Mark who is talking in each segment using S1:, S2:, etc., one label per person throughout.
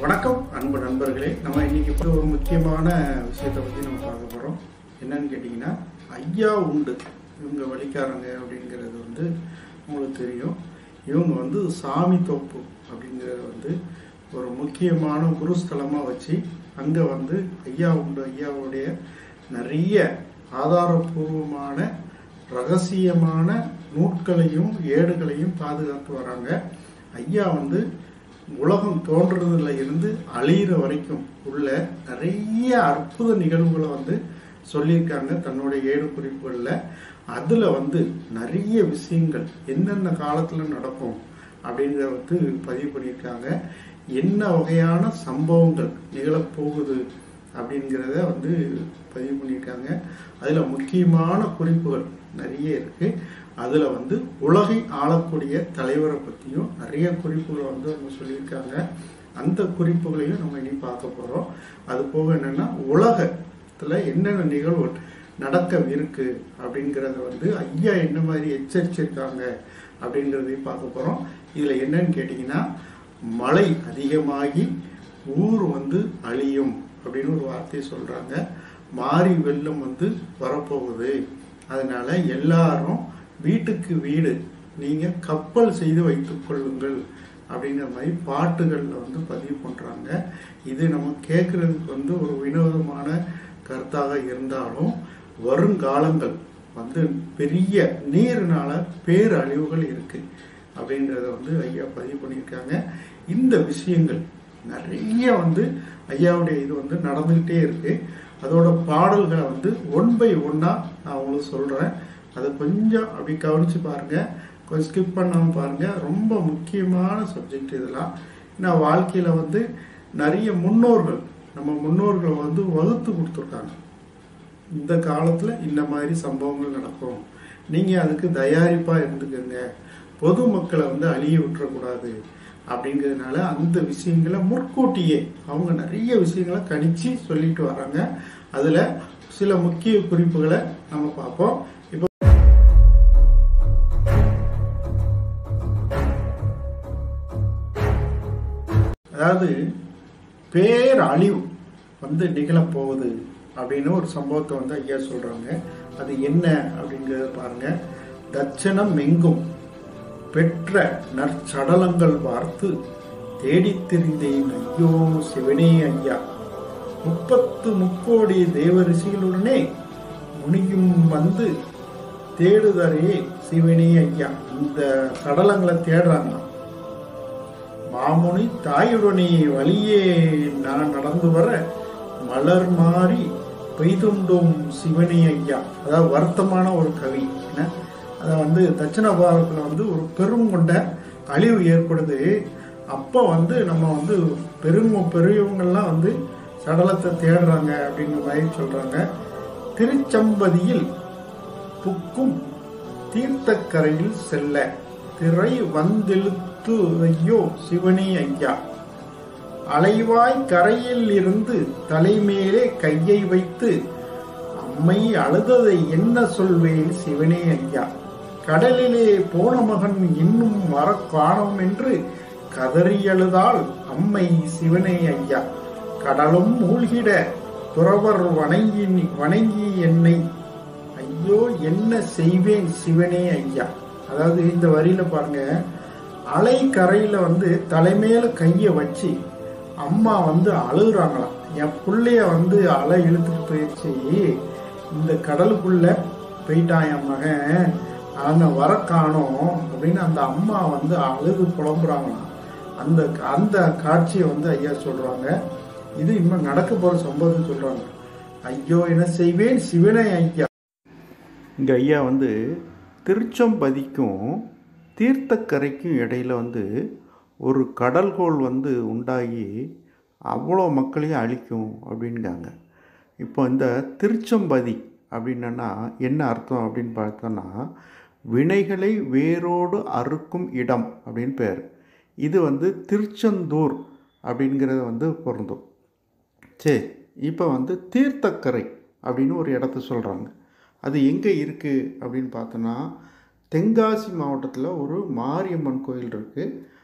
S1: வணக்கம் அன்பு நண்பர்களே நம்ம இன்னைக்கு இப்போ ஒரு முக்கியமான விஷயத்தை பற்றி நம்ம பார்க்க போகிறோம் என்னன்னு கேட்டிங்கன்னா ஐயா உண்டு இவங்க வழிக்காரங்க அப்படிங்கிறது வந்து உங்களுக்கு தெரியும் இவங்க வந்து சாமி தோப்பு அப்படிங்கிறத வந்து ஒரு முக்கியமான குருஸ்தலமாக வச்சு அங்கே வந்து ஐயா உண்டு ஐயாவுடைய நிறைய ஆதாரபூர்வமான ரகசியமான நூட்களையும் ஏடுகளையும் பாதுகாத்து வராங்க ஐயா வந்து உலகம் தோன்றதுல இருந்து அழியிற வரைக்கும் உள்ள நிறைய அற்புத நிகழ்வுகளை வந்து சொல்லியிருக்காங்க தன்னுடைய ஏடு குறிப்புகளில் அதில் வந்து நிறைய விஷயங்கள் என்னென்ன காலத்தில் நடக்கும் அப்படிங்கிறத வந்து பதிவு பண்ணியிருக்காங்க என்ன வகையான சம்பவங்கள் நிகழப்போகுது அப்படிங்கிறத வந்து பதிவு பண்ணியிருக்காங்க அதில் முக்கியமான குறிப்புகள் நிறைய இருக்கு அதில் வந்து உலகை ஆளக்கூடிய தலைவரை பற்றியும் நிறைய குறிப்புகளை வந்து அவங்க சொல்லியிருக்காங்க அந்த குறிப்புகளையும் நம்ம இனி பார்க்க போகிறோம் அது போக என்னன்னா உலகத்தில் என்னென்ன நிகழ்வுகள் நடக்க இருக்கு அப்படிங்கிறத வந்து ஐயா என்ன மாதிரி எச்சரிச்சிருக்காங்க அப்படிங்கிறதையும் பார்க்க போகிறோம் இதில் என்னன்னு கேட்டிங்கன்னா மழை அதிகமாகி ஊர் வந்து அழியும் அப்படின்னு ஒரு வார்த்தையை சொல்றாங்க மாறி வெள்ளம் வந்து வரப்போகுது அதனால எல்லாரும் வீட்டுக்கு வீடு நீங்க கப்பல் செய்து வைத்துக் கொள்ளுங்கள் அப்படிங்கிற மாதிரி பாட்டுகளில் வந்து பதிவு பண்றாங்க இது நம்ம கேட்கறதுக்கு வந்து ஒரு வினோதமான கருத்தாக இருந்தாலும் வருங்காலங்கள் வந்து பெரிய நீர்னால பேரழிவுகள் இருக்கு அப்படின்றத வந்து ஐயா பதிவு பண்ணியிருக்காங்க இந்த விஷயங்கள் நிறைய வந்து ஐயாவுடைய இது வந்து நடந்துகிட்டே இருக்கு அதோட பாடல்களை வந்து ஒன் பை ஒன்னா நான் உங்களுக்கு சொல்றேன் அதை கொஞ்சம் அப்படி கவனிச்சு பாருங்க கொஞ்சம் ஸ்கிப் பண்ணாம பாருங்க ரொம்ப முக்கியமான சப்ஜெக்ட் இதெல்லாம் ஏன்னா வாழ்க்கையில வந்து நிறைய முன்னோர்கள் நம்ம முன்னோர்களை வந்து வகுத்து கொடுத்துருக்காங்க இந்த காலத்துல இந்த மாதிரி சம்பவங்கள் நடக்கும் நீங்க அதுக்கு தயாரிப்பா இருந்துக்கங்க பொதுமக்களை வந்து அழிய விட்டுறக்கூடாது அப்படிங்கிறதுனால அந்த விஷயங்களை முற்கூட்டியே அவங்க நிறைய விஷயங்களை கணிச்சு சொல்லிட்டு வராங்க அதுல சில முக்கிய குறிப்புகளை நம்ம பார்ப்போம் இப்போ அதாவது பேரழிவு வந்து நிகழப்போகுது அப்படின்னு ஒரு சம்பவத்தை வந்து ஐயா சொல்றாங்க அது என்ன அப்படிங்கிறத பாருங்க தட்சணம் எங்கும் பெற்ற நற்சடலங்கள் பார்த்து தேடித் திரிந்தேன் ஐயோ சிவனே ஐயா முப்பத்து முக்கோடி தேவரிசிகளுடனே முனியும் வந்து தேடுதரே சிவனே ஐயா இந்த சடலங்களை தேடுறாங்க மாமுனி தாயுடனே வழியே நான் நடந்து வர மலர் மாறி பெய்துண்டும் சிவனே ஐயா அதாவது வருத்தமான ஒரு கவி என்ன அதை வந்து தட்சிண பாரதத்தில் வந்து ஒரு பெருங்கொண்ட அழிவு ஏற்படுது அப்போ வந்து நம்ம வந்து பெருங்க பெரியவங்கள்லாம் வந்து சடலத்தை தேடுறாங்க அப்படிங்கிற மாதிரி சொல்றாங்க திருச்சம்பதியில் புக்கும் தீர்த்தக்கரையில் செல்ல திரை வந்தெழுத்து ஐயோ சிவனே ஐயா அலைவாய் கரையில் இருந்து தலைமேலே கையை வைத்து அம்மை அழுததை என்ன சொல்வேன் சிவனே ஐயா கடலிலே போன மகன் இன்னும் வர காணோம் என்று கதறி அழுதாள் அம்மை சிவனே ஐயா கடலும் மூழ்கிட துறவர் வணங்கி வணங்கி என்னை ஐயோ என்ன செய்வேன் சிவனே ஐயா அதாவது இந்த வரியில பாருங்க அலை கரையில வந்து தலைமையில கைய வச்சு அம்மா வந்து அழுகுறாங்களாம் என் பிள்ளைய வந்து அலை இழுத்துட்டு போயிடுச்சு இந்த கடலுக்குள்ள போயிட்டான் என் மகன் அவன் வர காணோம் அப்படின்னு அந்த அம்மா வந்து அழுது புலம்புறாங்களாம் அந்த அந்த காட்சியை வந்து ஐயா சொல்றாங்க இது இன்னும் நடக்க போற சம்பவத்தை சொல்றாங்க ஐயோ என்ன செய்வேன் சிவனை ஐயா இங்க ஐயா வந்து திருச்சம்பதிக்கும் தீர்த்தக்கரைக்கும் இடையில வந்து ஒரு கடல்கோள் வந்து உண்டாகி அவ்வளோ மக்களையும் அழிக்கும் அப்படின்காங்க இப்போ இந்த திருச்சம்பதி அப்படின்னா என்ன அர்த்தம் அப்படின்னு பார்த்தோன்னா வினைகளை வேரோடு அறுக்கும் இடம் அப்படின்னு பேர் இது வந்து திருச்செந்தூர் அப்படிங்கிறத வந்து பொருந்தும் சரி இப்போ வந்து தீர்த்தக்கரை அப்படின்னு ஒரு இடத்த சொல்கிறாங்க அது எங்கே இருக்குது அப்படின்னு பார்த்தோன்னா தென்காசி மாவட்டத்தில் ஒரு மாரியம்மன் கோயில் இருக்குது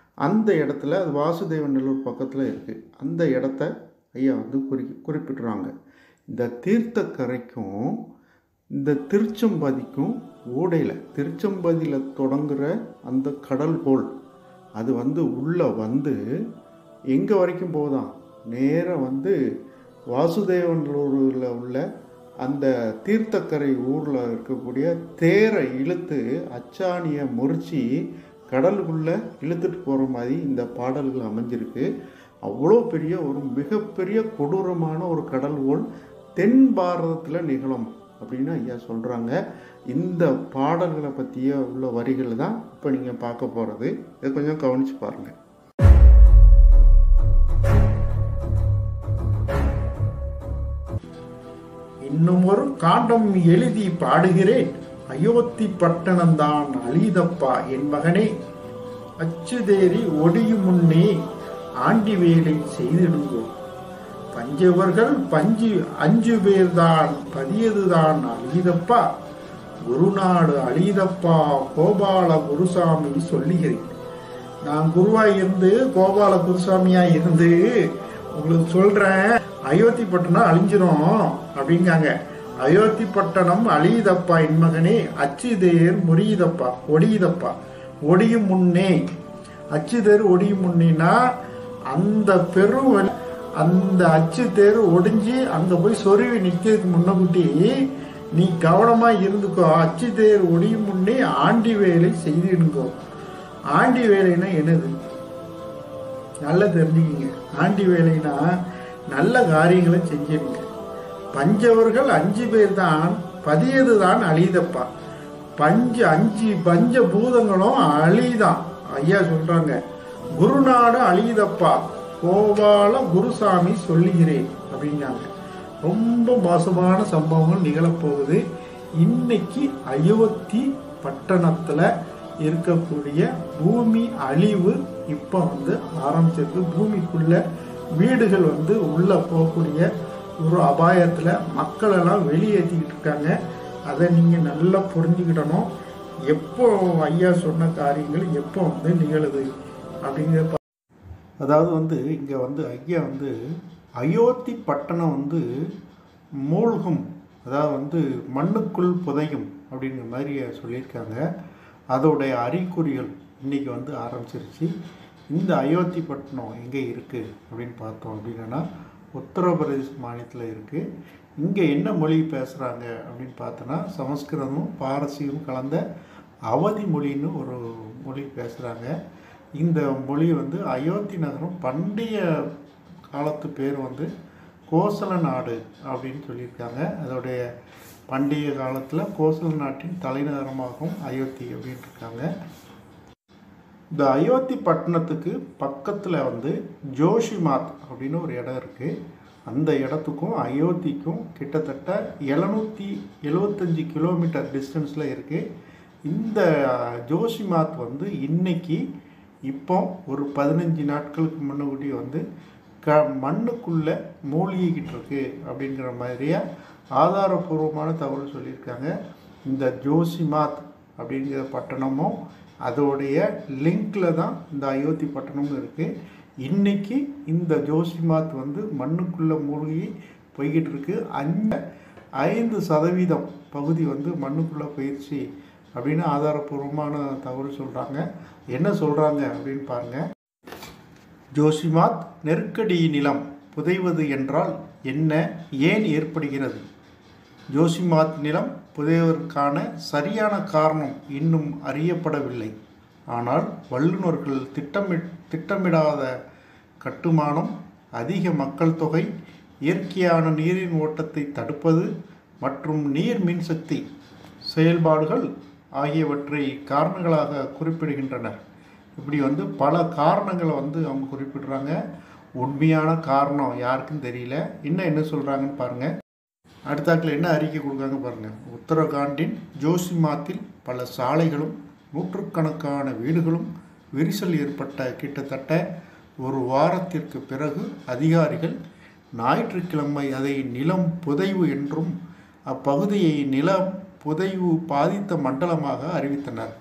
S1: அந்த இடத்துல அது வாசுதேவநல்லூர் பக்கத்தில் இருக்குது அந்த இடத்த ஐயா வந்து குறி குறிப்பிட்றாங்க இந்த தீர்த்தக்கரைக்கும் இந்த திருச்செம்பதிக்கும் ஓடையில் திருச்செம்பதியில் தொடங்குற அந்த கடல் கோள் அது வந்து உள்ளே வந்து எங்கே வரைக்கும் போதான் நேராக வந்து வாசுதேவனூரில் உள்ள அந்த தீர்த்தக்கரை ஊரில் இருக்கக்கூடிய தேரை இழுத்து அச்சாணியை முறிச்சு கடலுக்குள்ளே இழுத்துட்டு போகிற மாதிரி இந்த பாடல்கள் அமைஞ்சிருக்கு அவ்வளோ பெரிய ஒரு மிகப்பெரிய கொடூரமான ஒரு கடல்கோள் தென் பாரதத்தில் நிகழும் அப்படின்னு ஐயா சொல்கிறாங்க இந்த பாடல்களை பற்றிய உள்ள வரிகள் தான் இப்போ நீங்கள் பார்க்க போகிறது இதை கொஞ்சம் கவனித்து பாருங்கள் இன்னும் ஒரு காண்டம் எழுதி பாடுகிறேன் அயோத்தி பட்டணம்தான் அழிதப்பா என் மகனே அச்சுதேறி ஒடியும் முன்னே ஆண்டி வேலை செய்திடுங்கோ பஞ்சவர்கள் பஞ்சு அஞ்சு பேர்தான் பதியதுதான் அழிதப்பா குருநாடு அழிதப்பா கோபால குருசாமி சொல்லுகிறேன் நான் குருவாய் இருந்து கோபால குருசாமியா இருந்து உங்களுக்கு சொல்றேன் அயோத்தி பட்டணம் அழிஞ்சிரும் அப்படிங்காங்க அயோத்தி பட்டணம் அழியுதப்பா என் மகனே அச்சுதேர் முறியுதப்பா ஒடியுதப்பா ஒடியும் முன்னே அச்சுதேர் ஒடியும் முன்னேனா அந்த பெரும் அந்த அச்சு தேர் ஒடிஞ்சு அங்க போய் சொருவி நிக்கிறதுக்கு முன்னகுட்டி நீ கவனமா இருந்துக்கோ அச்சு தேர் ஒடியும் முன்னே ஆண்டி வேலை செய்திடுங்கோ ஆண்டி வேலைன்னா என்னது நல்லா தெரிஞ்சுக்கிங்க ஆண்டி வேலைனா நல்ல காரியங்களை செஞ்சிருங்க பஞ்சவர்கள் அஞ்சு பேர் தான் பதியது தான் அழிதப்பா பஞ்ச அஞ்சு பஞ்ச பூதங்களும் அழிதான் ஐயா சொல்றாங்க குருநாடு அழிதப்பா கோபால குருசாமி சொல்லுகிறேன் அப்படின்னாங்க ரொம்ப மோசமான சம்பவங்கள் நிகழப்போகுது இன்னைக்கு அயோத்தி பட்டணத்துல இருக்கக்கூடிய பூமி அழிவு இப்போ வந்து ஆரம்பிச்சிருக்கு பூமிக்குள்ள வீடுகள் வந்து உள்ள போகக்கூடிய ஒரு அபாயத்தில் மக்கள் எல்லாம் வெளியேற்றிக்கிட்டு இருக்காங்க அதை நீங்கள் நல்லா புரிஞ்சுக்கிடணும் எப்போ ஐயா சொன்ன காரியங்கள் எப்போ வந்து நிகழுது அப்படிங்கிற அதாவது வந்து இங்கே வந்து ஐயா வந்து அயோத்தி பட்டணம் வந்து மூழ்கும் அதாவது வந்து மண்ணுக்குள் புதையும் அப்படிங்கிற மாதிரி சொல்லியிருக்காங்க அதோடைய அறிகுறிகள் இன்றைக்கி வந்து ஆரம்பிச்சிருச்சு இந்த அயோத்தி பட்டணம் எங்கே இருக்குது அப்படின்னு பார்த்தோம் அப்படின்னா உத்தரப்பிரதேச மாநிலத்தில் இருக்குது இங்கே என்ன மொழி பேசுகிறாங்க அப்படின்னு பார்த்தோன்னா சமஸ்கிருதமும் பாரசீகம் கலந்த அவதி மொழின்னு ஒரு மொழி பேசுகிறாங்க இந்த மொழி வந்து அயோத்தி நகரம் பண்டைய காலத்து பேர் வந்து கோசல நாடு அப்படின்னு சொல்லியிருக்காங்க அதோடைய பண்டைய காலத்தில் கோசல நாட்டின் தலைநகரமாகவும் அயோத்தி அப்படின்னு இருக்காங்க இந்த அயோத்தி பட்டணத்துக்கு பக்கத்தில் வந்து ஜோஷிமாத் அப்படின்னு ஒரு இடம் இருக்குது அந்த இடத்துக்கும் அயோத்திக்கும் கிட்டத்தட்ட எழுநூற்றி எழுவத்தஞ்சி கிலோமீட்டர் டிஸ்டன்ஸில் இருக்குது இந்த ஜோஷிமாத் வந்து இன்னைக்கு இப்போ ஒரு பதினஞ்சு நாட்களுக்கு முன்னக்கூட்டி வந்து க மண்ணுக்குள்ளே மூழ்கிக்கிட்டு இருக்கு அப்படிங்கிற மாதிரியா ஆதாரபூர்வமான தகவல் சொல்லியிருக்காங்க இந்த ஜோசிமாத் அப்படிங்கிற பட்டணமும் அதோடைய லிங்கில் தான் இந்த அயோத்தி பட்டணமும் இருக்குது இன்றைக்கி இந்த ஜோசிமாத் வந்து மண்ணுக்குள்ளே மூழ்கி போய்கிட்டு இருக்கு அந்த ஐந்து சதவீதம் பகுதி வந்து மண்ணுக்குள்ளே போயிடுச்சு அப்படின்னு ஆதாரபூர்வமான தகவல் சொல்கிறாங்க என்ன சொல்கிறாங்க அப்படின்னு பாருங்கள் ஜோசிமாத் நெருக்கடி நிலம் புதைவது என்றால் என்ன ஏன் ஏற்படுகிறது ஜோசிமாத் நிலம் புதைவதற்கான சரியான காரணம் இன்னும் அறியப்படவில்லை ஆனால் வல்லுநர்கள் திட்டமி திட்டமிடாத கட்டுமானம் அதிக மக்கள் தொகை இயற்கையான நீரின் ஓட்டத்தை தடுப்பது மற்றும் நீர் மின்சக்தி செயல்பாடுகள் ஆகியவற்றை காரணங்களாக குறிப்பிடுகின்றனர் இப்படி வந்து பல காரணங்களை வந்து அவங்க குறிப்பிடுறாங்க உண்மையான காரணம் யாருக்கும் தெரியல இன்னும் என்ன சொல்கிறாங்கன்னு பாருங்கள் அடுத்தாக்கில் என்ன அறிக்கை கொடுக்காங்க பாருங்கள் உத்தரகாண்டின் ஜோசிமாத்தில் பல சாலைகளும் நூற்றுக்கணக்கான வீடுகளும் விரிசல் ஏற்பட்ட கிட்டத்தட்ட ஒரு வாரத்திற்கு பிறகு அதிகாரிகள் ஞாயிற்றுக்கிழமை அதை நிலம் புதைவு என்றும் அப்பகுதியை நிலம் புதைவு பாதித்த மண்டலமாக அறிவித்தனர்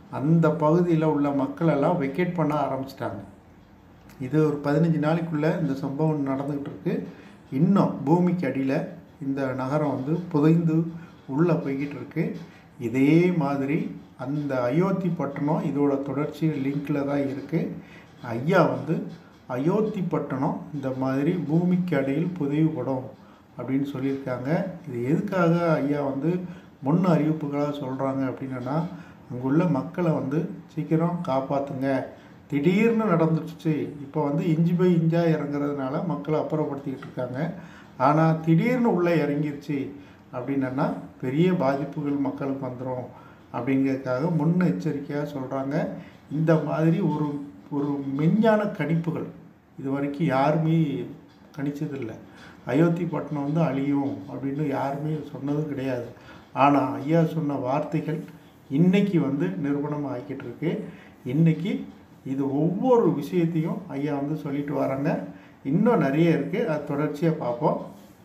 S1: அந்த பகுதியில் உள்ள மக்களெல்லாம் வெக்கேட் பண்ண ஆரம்பிச்சிட்டாங்க இது ஒரு பதினஞ்சு நாளைக்குள்ளே இந்த சம்பவம் நடந்துக்கிட்டு இருக்கு இன்னும் பூமிக்கு அடியில் இந்த நகரம் வந்து புதைந்து உள்ளே போய்கிட்டு இருக்கு இதே மாதிரி அந்த அயோத்தி பட்டணம் இதோட தொடர்ச்சி லிங்கில் தான் இருக்குது ஐயா வந்து அயோத்தி பட்டணம் இந்த மாதிரி பூமிக்கு அடியில் புதைவுபடும் அப்படின்னு சொல்லியிருக்காங்க இது எதுக்காக ஐயா வந்து முன் அறிவிப்புகளாக சொல்கிறாங்க அப்படின்னா அங்குள்ள மக்களை வந்து சீக்கிரம் காப்பாற்றுங்க திடீர்னு நடந்துடுச்சு இப்போ வந்து இஞ்சி பை இஞ்சாக இறங்குறதுனால மக்களை அப்புறப்படுத்திக்கிட்டு இருக்காங்க ஆனால் திடீர்னு உள்ளே இறங்கிருச்சு அப்படின்னா பெரிய பாதிப்புகள் மக்களுக்கு வந்துடும் அப்படிங்கிறதுக்காக முன்னெச்சரிக்கையாக சொல்கிறாங்க இந்த மாதிரி ஒரு ஒரு மெஞ்ஞான கணிப்புகள் இது வரைக்கும் யாருமே கணிச்சதில்லை அயோத்தி பட்டணம் வந்து அழியும் அப்படின்னு யாருமே சொன்னதும் கிடையாது ஆனால் ஐயா சொன்ன வார்த்தைகள் இன்னைக்கு வந்து நிரூபணம் ஆகிக்கிட்டு இருக்கு இன்னைக்கு இது ஒவ்வொரு விஷயத்தையும் ஐயா வந்து சொல்லிட்டு வராங்க இன்னும் நிறைய இருக்குது அது தொடர்ச்சியாக பார்ப்போம்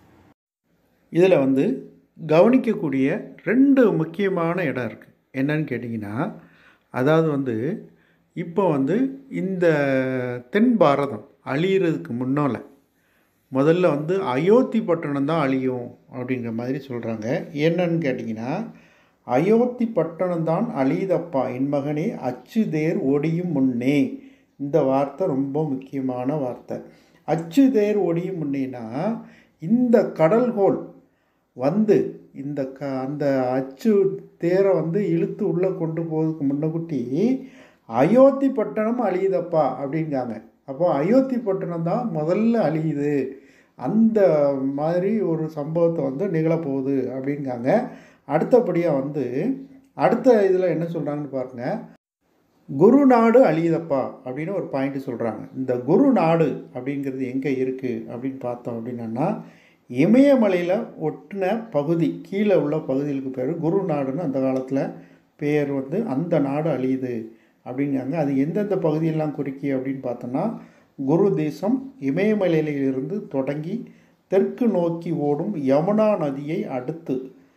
S1: இதில் வந்து கவனிக்கக்கூடிய ரெண்டு முக்கியமான இடம் இருக்குது என்னன்னு கேட்டிங்கன்னா அதாவது வந்து இப்போ வந்து இந்த தென் பாரதம் அழியிறதுக்கு முன்னால் முதல்ல வந்து அயோத்தி பட்டணம் தான் அழியும் அப்படிங்கிற மாதிரி சொல்கிறாங்க என்னன்னு கேட்டிங்கன்னா அயோத்தி பட்டணம் தான் அழியுதப்பா என் மகனே அச்சுதேர் ஒடியும் முன்னே இந்த வார்த்தை ரொம்ப முக்கியமான வார்த்தை அச்சுதேர் ஒடியும் முன்னேனா இந்த கடல்கோள் வந்து இந்த க அந்த அச்சு தேரை வந்து இழுத்து உள்ளே கொண்டு போகிறதுக்கு முன்னக்குட்டி அயோத்தி பட்டணம் அழியுதப்பா அப்படிங்காங்க அப்போ அயோத்தி பட்டணம் தான் முதல்ல அழியுது அந்த மாதிரி ஒரு சம்பவத்தை வந்து நிகழப்போகுது அப்படிங்காங்க அடுத்தபடியாக வந்து அடுத்த இதில் என்ன சொல்கிறாங்கன்னு பாருங்கள் குரு நாடு அழியுதப்பா அப்படின்னு ஒரு பாயிண்ட் சொல்கிறாங்க இந்த குரு நாடு அப்படிங்கிறது எங்கே இருக்குது அப்படின்னு பார்த்தோம் அப்படின்னா இமயமலையில் ஒட்டின பகுதி கீழே உள்ள பகுதிகளுக்கு பேர் குரு நாடுன்னு அந்த காலத்தில் பேர் வந்து அந்த நாடு அழியுது அப்படிங்காங்க அது எந்தெந்த பகுதியெல்லாம் குறிக்கி அப்படின்னு பார்த்தோன்னா குரு தேசம் இமயமலையிலிருந்து தொடங்கி தெற்கு நோக்கி ஓடும் யமுனா நதியை அடுத்து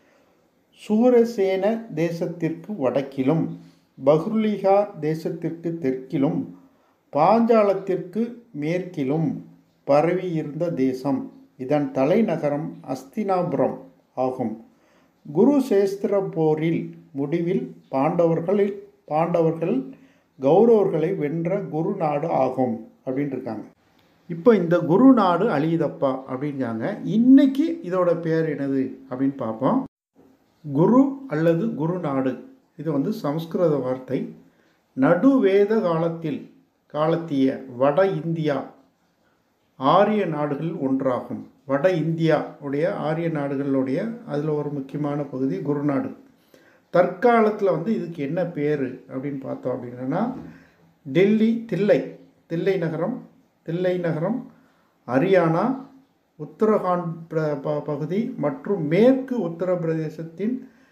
S1: சூரசேன தேசத்திற்கு வடக்கிலும் பஹ்ருலிகா தேசத்திற்கு தெற்கிலும் பாஞ்சாலத்திற்கு மேற்கிலும் பரவியிருந்த தேசம் இதன் தலைநகரம் அஸ்தினாபுரம் ஆகும் குரு சேஸ்திர போரில் முடிவில் பாண்டவர்களில் பாண்டவர்கள் கௌரவர்களை வென்ற குரு நாடு ஆகும் அப்படின்னு இருக்காங்க இப்போ இந்த குரு நாடு அழியுதப்பா அப்படிங்காங்க இன்னைக்கு இதோட பேர் என்னது அப்படின்னு பார்ப்போம் குரு அல்லது குரு நாடு இது வந்து சமஸ்கிருத வார்த்தை நடுவேத காலத்தில் காலத்திய வட இந்தியா ஆரிய நாடுகளில் ஒன்றாகும் வட இந்தியா உடைய ஆரிய நாடுகளுடைய அதில் ஒரு முக்கியமான பகுதி குருநாடு தற்காலத்தில் வந்து இதுக்கு என்ன பேர் அப்படின்னு பார்த்தோம் அப்படின்னா டெல்லி தில்லை தில்லை நகரம் தில்லை நகரம் ஹரியானா உத்தரகாண்ட் பிர- ப- பகுதி மற்றும் மேற்கு உத்தரப்பிரதேசத்தின்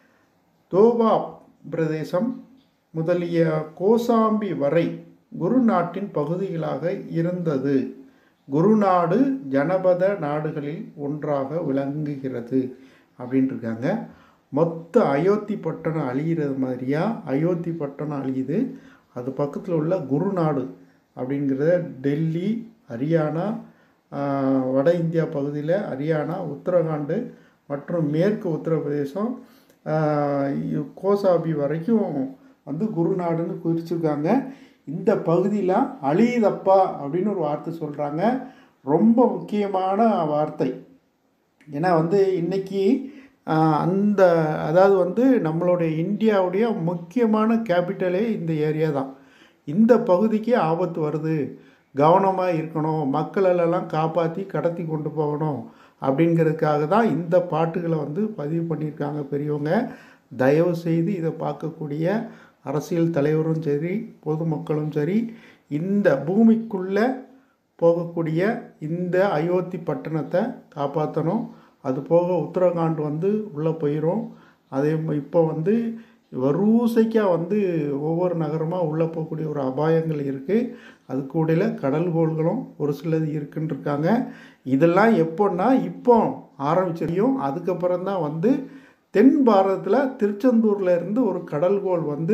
S1: தோபா பிரதேசம் முதலிய கோசாம்பி வரை குருநாட்டின் பகுதிகளாக இருந்தது குருநாடு ஜனபத நாடுகளில் ஒன்றாக விளங்குகிறது அப்படின்னு இருக்காங்க மொத்த அயோத்தி பட்டணம் அழிகிறது மாதிரியா அயோத்தி பட்டணம் அழியுது அது பக்கத்தில் உள்ள குருநாடு அப்படிங்கிறத டெல்லி ஹரியானா ஆஹ், வட இந்தியா பகுதியில் ஹரியானா உத்தரகாண்டு மற்றும் மேற்கு உத்தரப்பிரதேசம் ஆஹ், இ- கோசாபி வரைக்கும் வந்து குருநாடுன்னு குறிச்சிருக்காங்க இந்த பகுதியில் அழியுதப்பா அப்படின்னு ஒரு வார்த்தை சொல்கிறாங்க ரொம்ப முக்கியமான வார்த்தை ஏன்னா வந்து இன்னைக்கு ஆஹ், அந்த அதாவது வந்து நம்மளுடைய இந்தியாவுடைய முக்கியமான கேபிட்டலே இந்த ஏரியா தான் இந்த பகுதிக்கு ஆபத்து வருது கவனமாக இருக்கணும் மக்களெல்லாம் காப்பாற்றி கடத்தி கொண்டு போகணும் அப்படிங்கிறதுக்காக தான் இந்த பாட்டுகளை வந்து பதிவு பண்ணியிருக்காங்க பெரியவங்க தயவு செய்து இதை பார்க்கக்கூடிய அரசியல் தலைவரும் சரி பொதுமக்களும் சரி இந்த பூமிக்குள்ளே போகக்கூடிய இந்த அயோத்தி பட்டணத்தை காப்பாற்றணும் அது போக உத்தரகாண்ட் வந்து உள்ளே போயிடும் அதே ம- இப்போ வந்து வரிசைக்காக வந்து ஒவ்வொரு நகரமாக உள்ளே போகக்கூடிய ஒரு அபாயங்கள் இருக்குது அது கூடல கடல்கோள்களும் ஒரு சிலது இருக்குன்னு இருக்காங்க இதெல்லாம் எப்போன்னா இப்போ ஆரம்பிச்சிருக்கும் அதுக்கப்புறம் தான் வந்து தென் பாரதத்தில் திருச்செந்தூரில் இருந்து ஒரு கடல்கோள் வந்து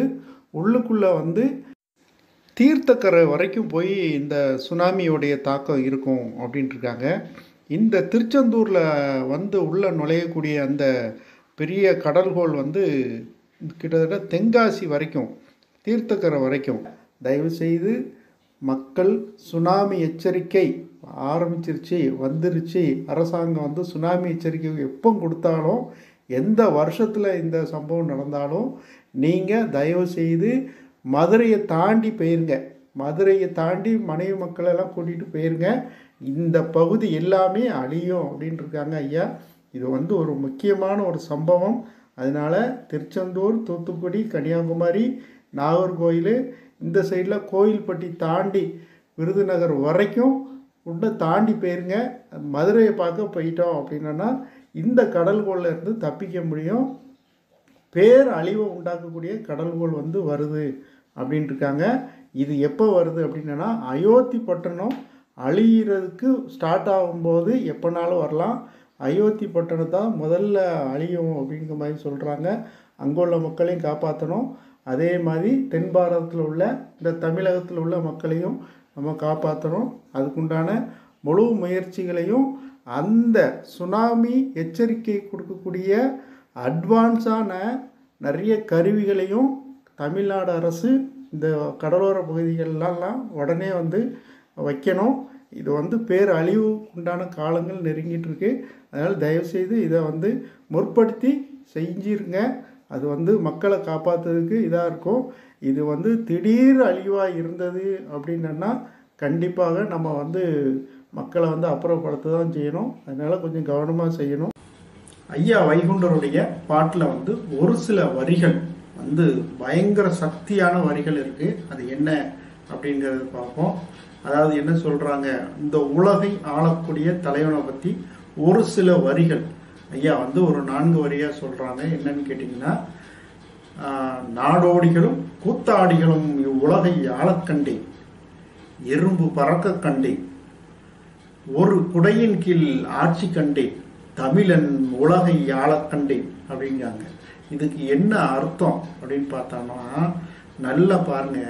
S1: உள்ளுக்குள்ளே வந்து தீர்த்தக்கரை வரைக்கும் போய் இந்த சுனாமியோடைய தாக்கம் இருக்கும் அப்படின்ட்டு இருக்காங்க இந்த திருச்செந்தூரில் வந்து உள்ளே நுழையக்கூடிய அந்த பெரிய கடல்கோள் வந்து கிட்டத்தட்ட தென்காசி வரைக்கும் தீர்த்தக்கரை வரைக்கும் தயவுசெய்து மக்கள் சுனாமி எச்சரிக்கை ஆரம்பிச்சிருச்சு வந்துருச்சு அரசாங்கம் வந்து சுனாமி எச்சரிக்கை எப்போ கொடுத்தாலும் எந்த வருஷத்தில் இந்த சம்பவம் நடந்தாலும் நீங்கள் தயவு செய்து மதுரையை தாண்டி போயிருங்க மதுரையை தாண்டி மனைவி மக்களெல்லாம் கூட்டிகிட்டு போயிருங்க இந்த பகுதி எல்லாமே அழியும் அப்படின்ட்டு இருக்காங்க ஐயா இது வந்து ஒரு முக்கியமான ஒரு சம்பவம் அதனால் திருச்செந்தூர் தூத்துக்குடி கன்னியாகுமரி நாகர்கோயில் இந்த சைடில் கோயில்பட்டி தாண்டி விருதுநகர் வரைக்கும் உள்ள தாண்டி போயிருங்க மதுரையை பார்க்க போயிட்டோம் அப்படின்னா இந்த கடல்கோள்ல இருந்து தப்பிக்க முடியும் பேர் அழிவை உண்டாக்கக்கூடிய கடல்கோள் வந்து வருது அப்படின்ட்டு இருக்காங்க இது எப்போ வருது அப்படின்னா அயோத்தி பட்டணம் அழியிறதுக்கு ஸ்டார்ட் ஆகும்போது எப்போனாலும் வரலாம் அயோத்தி பட்டணம் தான் முதல்ல அழியும் அப்படிங்கிற மாதிரி சொல்கிறாங்க அங்கே உள்ள மக்களையும் காப்பாற்றணும் அதே மாதிரி தென் பாரதத்தில் உள்ள இந்த தமிழகத்தில் உள்ள மக்களையும் நம்ம காப்பாற்றணும் அதுக்குண்டான முழு முயற்சிகளையும் அந்த சுனாமி எச்சரிக்கை கொடுக்கக்கூடிய அட்வான்ஸான நிறைய கருவிகளையும் தமிழ்நாடு அரசு இந்த கடலோர பகுதிகளெலாம் உடனே வந்து வைக்கணும் இது வந்து பேர் அழிவு உண்டான காலங்கள் நெருங்கிட்டு இருக்கு அதனால் தயவுசெய்து இதை வந்து முற்படுத்தி செஞ்சிருங்க அது வந்து மக்களை காப்பாற்றுறதுக்கு இதாக இருக்கும் இது வந்து திடீர் அழிவாக இருந்தது அப்படின்னா கண்டிப்பாக நம்ம வந்து மக்களை வந்து அப்புறப்படுத்த தான் செய்யணும் அதனால் கொஞ்சம் கவனமாக செய்யணும் ஐயா வைகுண்டருடைய பாட்டில் வந்து ஒரு சில வரிகள் வந்து பயங்கர சக்தியான வரிகள் இருக்கு அது என்ன அப்படிங்கிறத பார்ப்போம் அதாவது என்ன சொல்றாங்க இந்த உலகை ஆளக்கூடிய தலைவனை பத்தி ஒரு சில வரிகள் ஐயா வந்து ஒரு நான்கு வரியா சொல்றாங்க என்னன்னு கேட்டீங்கன்னா ஆஹ், நாடோடிகளும் கூத்தாடிகளும் இவ்வுலகை ஆளக் கண்டேன் எறும்பு பறக்க கண்டேன் ஒரு குடையின் கீழ் ஆட்சி கண்டேன் தமிழன் உலகை ஆளக் கண்டேன் அப்படிங்காங்க இதுக்கு என்ன அர்த்தம் அப்படின்னு பார்த்தோம்னா நல்லா பாருங்க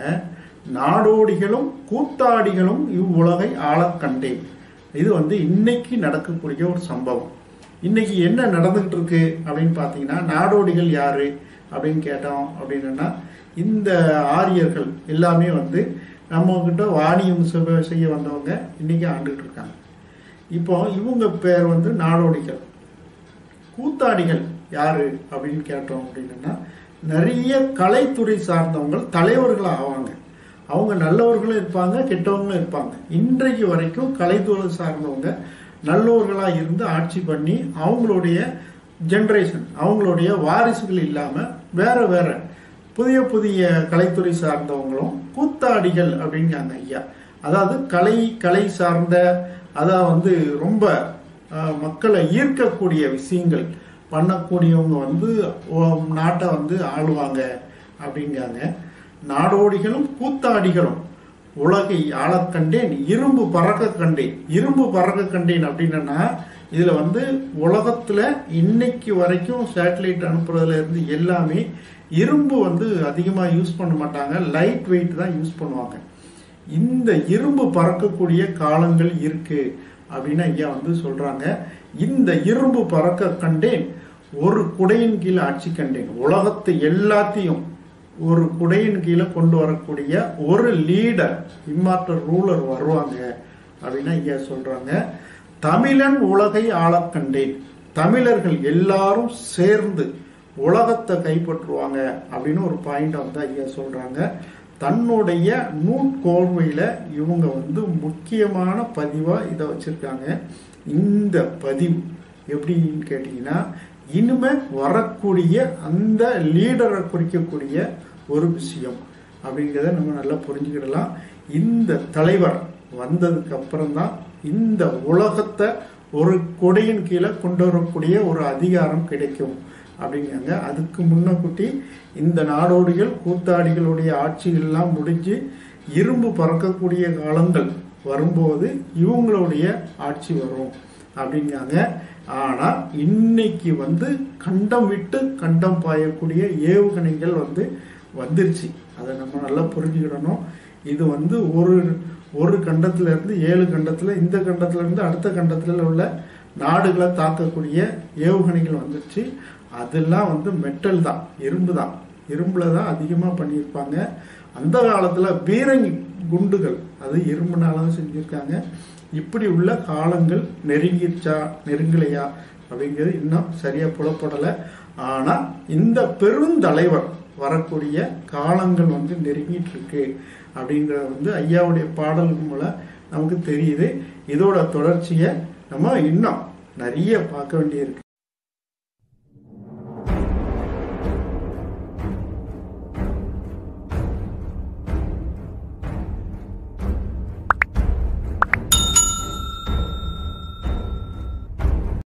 S1: நாடோடிகளும் கூத்தாடிகளும் இவ்வுலகை ஆளக் கண்டேன் இது வந்து இன்னைக்கு நடக்கக்கூடிய ஒரு சம்பவம் இன்னைக்கு என்ன நடந்துகிட்டு இருக்கு அப்படின்னு பார்த்தீங்கன்னா நாடோடிகள் யாரு அப்படின்னு கேட்டோம் அப்படின்னா இந்த ஆரியர்கள் எல்லாமே வந்து நம்ம கிட்ட வாணியம் செ- செய்ய வந்தவங்க இன்னைக்கு ஆண்டுகிட்டு இருக்காங்க இப்போ இவங்க பேர் வந்து நாடோடிகள் கூத்தாடிகள் யாரு அப்படின்னு கேட்டோம் அப்படின்னா நிறைய கலைத்துறை சார்ந்தவங்க தலைவர்கள் ஆவாங்க அவங்க நல்லவர்களும் இருப்பாங்க கெட்டவங்களும் இருப்பாங்க இன்றைக்கு வரைக்கும் கலைத்துறை சார்ந்தவங்க நல்லவர்களா இருந்து ஆட்சி பண்ணி அவங்களுடைய ஜெனரேஷன் அவங்களுடைய வாரிசுகள் இல்லாம வேற வேற புதிய புதிய கலைத்துறை சார்ந்தவங்களும் கூத்தாடிகள் அப்படிங்காங்க ஐயா அதாவது கலை கலை சார்ந்த அதான் வந்து ரொம்ப அஹ், மக்களை ஈர்க்கக்கூடிய விஷயங்கள் பண்ணக்கூடியவங்க வந்து ஓ- நாட்டை வந்து ஆளுவாங்க அப்படிங்காங்க நாடோடிகளும் கூத்தாடிகளும் உலகை ஆளக் கண்டேன் இரும்பு பறக்க கண்டேன் இரும்பு பறக்க கண்டேன் அப்படின்னா இதுல வந்து உலகத்துல இன்னைக்கு வரைக்கும் சேட்டலைட் அனுப்புறதுல இருந்து எல்லாமே இரும்பு வந்து அதிகமா யூஸ் பண்ண மாட்டாங்க லைட் வெயிட் தான் யூஸ் பண்ணுவாங்க இந்த இரும்பு பறக்கக்கூடிய காலங்கள் இருக்கு அப்படின்னு ஐயா வந்து சொல்றாங்க இந்த இரும்பு பறக்க கண்டேன் ஒரு குடையின் கீழ் ஆட்சி கண்டேன் உலகத்தை எல்லாத்தையும் ஒரு குடையின் கீழே கொண்டு வரக்கூடிய ஒரு லீடர் இம்மார்டல் ரூலர் வருவாங்க அப்படின்னு ஐயா சொல்றாங்க தமிழன் உலகை ஆளக் கண்டேன் தமிழர்கள் எல்லாரும் சேர்ந்து உலகத்தை கைப்பற்றுவாங்க அப்படின்னு ஒரு பாயிண்ட் வந்து ஐயா சொல்றாங்க தன்னுடைய நூற்கோர்வையில இவங்க வந்து முக்கியமான பதிவா இதை வச்சிருக்காங்க இந்த பதிவு எப்படின்னு கேட்டீங்கன்னா இனிமே வரக்கூடிய அந்த லீடரை குறிக்கக்கூடிய ஒரு விஷயம் அப்படிங்கிறத நம்ம நல்லா புரிஞ்சுக்கிடலாம் இந்த தலைவர் வந்ததுக்கு அப்புறம் தான் இந்த உலகத்தை ஒரு கொடையின் கீழே கொண்டு வரக்கூடிய ஒரு அதிகாரம் கிடைக்கும் அப்படிங்கிறாங்க அதுக்கு முன்னக்கூட்டி இந்த நாடோடிகள் கூத்தாடிகளுடைய ஆட்சிகள்லாம் முடிஞ்சு இரும்பு பறக்கக்கூடிய காலங்கள் வரும்போது இவங்களுடைய ஆட்சி வரும் அப்படிங்காங்க ஆனா இன்னைக்கு வந்து கண்டம் விட்டு கண்டம் பாயக்கூடிய ஏவுகணைகள் வந்து வந்துருச்சு அதை நம்ம நல்லா புரிஞ்சுக்கிடணும் இது வந்து ஒரு ஒரு கண்டத்துல இருந்து ஏழு கண்டத்துல இந்த கண்டத்துல இருந்து அடுத்த கண்டத்துல உள்ள நாடுகளை தாக்கக்கூடிய ஏவுகணைகள் வந்துருச்சு அதெல்லாம் வந்து மெட்டல் தான் இரும்பு தான் இரும்புல தான் அதிகமாக பண்ணியிருப்பாங்க அந்த காலத்தில் பீரங்கி குண்டுகள் அது இரும்புனால தான் செஞ்சுருக்காங்க இப்படி உள்ள காலங்கள் நெருங்கிச்சா நெருங்கலையா அப்படிங்கிறது இன்னும் சரியா புலப்படலை ஆனால் இந்த பெருந்தலைவர் வரக்கூடிய காலங்கள் வந்து நெருங்கிட்டு இருக்கு அப்படிங்கிறது வந்து ஐயாவுடைய பாடல்கள் மூலம் நமக்கு தெரியுது இதோட தொடர்ச்சியை நம்ம இன்னும் நிறைய பார்க்க வேண்டியிருக்கு